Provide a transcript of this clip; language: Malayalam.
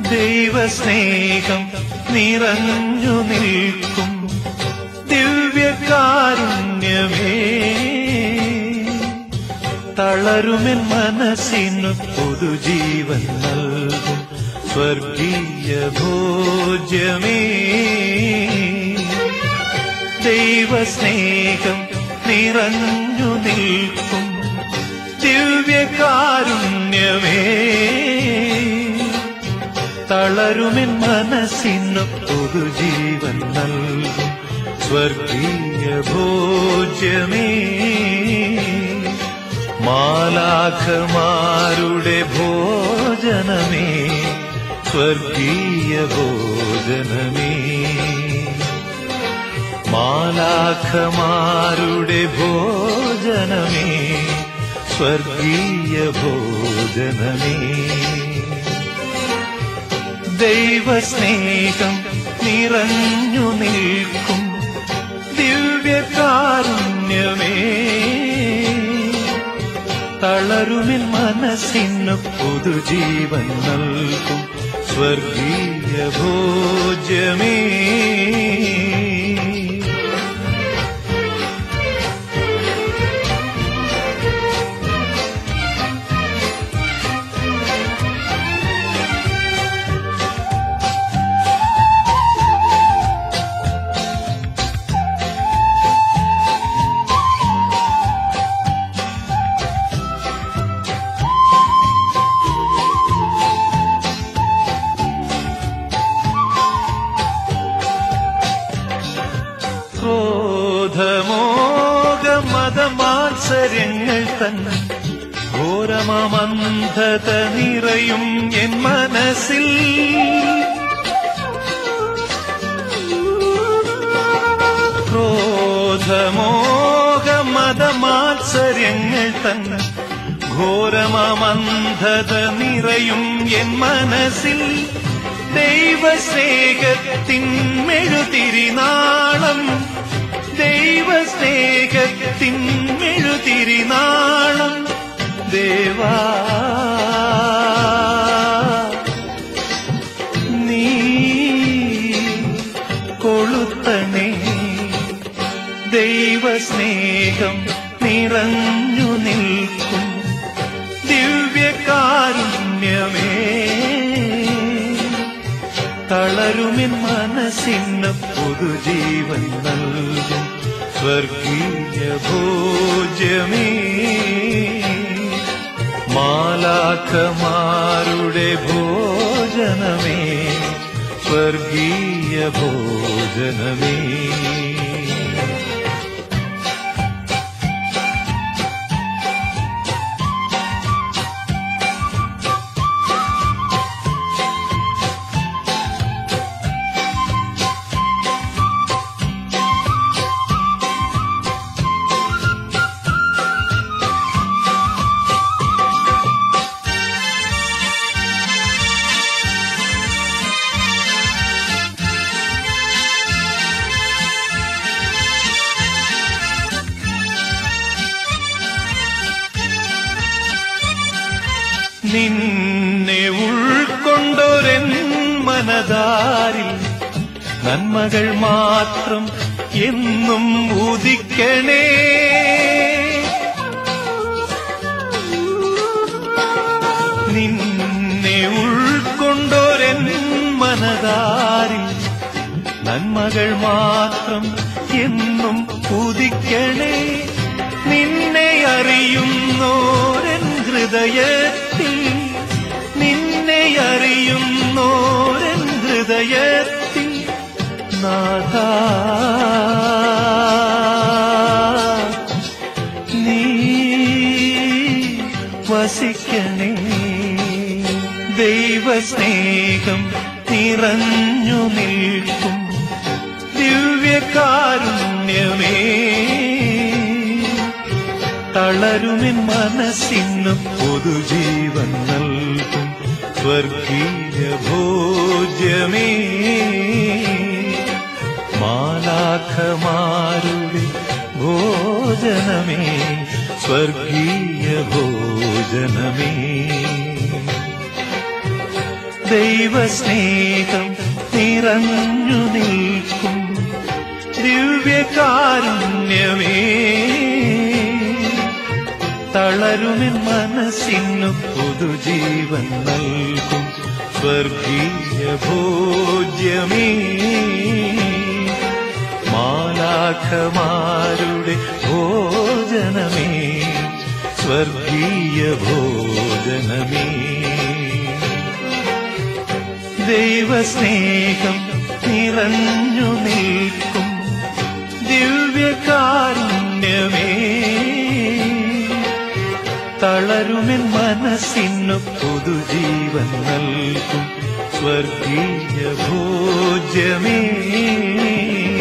ദൈവസ്നേഹം നിറഞ്ഞു നിൽക്കും ദിവ്യകാരുണ്യമേ തളരുമെൻ മനസ്സിനു പുതുജീവൻ നൽകും സ്വർഗീയ ഭോജ്യമേ ദൈവസ്നേഹം നിറഞ്ഞു നിൽക്കും ദിവ്യകാരുണ്യമേ തളരുമെൻ മനസ്സിനു പുതുജീവൻ നൽകും സ്വർഗീയ ഭോജ്യമേ മാലാഖമാരുടെ ഭോജനമേ സ്വർഗീയ ഭോജനമേ മാലാഖമാരുടെ ഭോജനമേ സ്വർഗീയ ഭോജനമേ ദൈവസ്നേഹം നിറഞ്ഞു നിൽക്കും ദിവ്യകാരുണ്യമേ തളരുമിൻ മനസ്സിനു പുതുജീവൻ നൽകും സ്വർഗീയ ഭോജ്യമേ ക്രോധമോക മതമാത്സര്യങ്ങൾ തൻ ഘോരമമന്ധത നിറയും എൻ മനസ്സിൽ ക്രോധമോക മതമാത്സര്യങ്ങൾ തൻ ഘോരമമന്ധത നിറയും എൻ മനസ്സിൽ ദൈവസ്നേഹത്തിൻ മെഴുതിരിനാളം ദൈവസ്നേഹത്തിൻ മെഴുതിരിനാളം ദേവാ നീ കൊളുത്തണേ ദൈവസ്നേഹം നിറഞ്ഞു നിൽക്കും ദിവ്യകാരുണ്യമേ തളരുമിൻ മനസ്സിന് പുതുജീവൻ നൽകും സ്വർഗീയ ഭോജ്യമേ മാലാഖമാരുടെ ഭോജനമേ സ്വർഗീയ ഭോജനമേ നിന്നെ ഉൾക്കൊണ്ടൊരെൻ മനതാരിൽ നന്മകൾ മാത്രം എന്നും ഉദിക്കണേ നിന്നെ ഉൾക്കൊണ്ടൊരെൻ മനതാരിൽ നന്മകൾ മാത്രം എന്നും ഉദിക്കണേ നിന്നെ അറിയുന്നോരൻ ഹൃദയത്തിൽ നിന്നെ അറിയുന്നോരൻ ഹൃദയത്തിൽ നാഥ നീ വസിക്കണേ ദൈവസ്നേഹം നിറഞ്ഞു നിൽക്കും ദിവ്യകാരുണ്യമേ തളരുമിൻ മനസ്സിന് പൊതുജീവൻ നൽകും സ്വർഗീയ ഭോജ്യമേ മാലാഖമാരുടെ ഭോജനമേ സ്വർഗീയ ഭോജനമേ ദൈവസ്നേഹം നിറഞ്ഞു നിൽക്കും ദിവ്യകാരുണ്യമേ തളരുമെൻ മനസ്സിനു പുതുജീവൻ നൽകും സ്വർഗീയ ഭോജ്യമേ മാലാഖമാരുടെ ഭോജനമേ സ്വർഗീയ ഭോജനമേ ദൈവസ്നേഹം നിറഞ്ഞു നിൽക്കും ദിവ്യകാരുണ്യമേ തളരുമെൻ മനസ്സിനു പുതുജീവൻ നൽകും സ്വർഗീയ ഭോജ്യമേ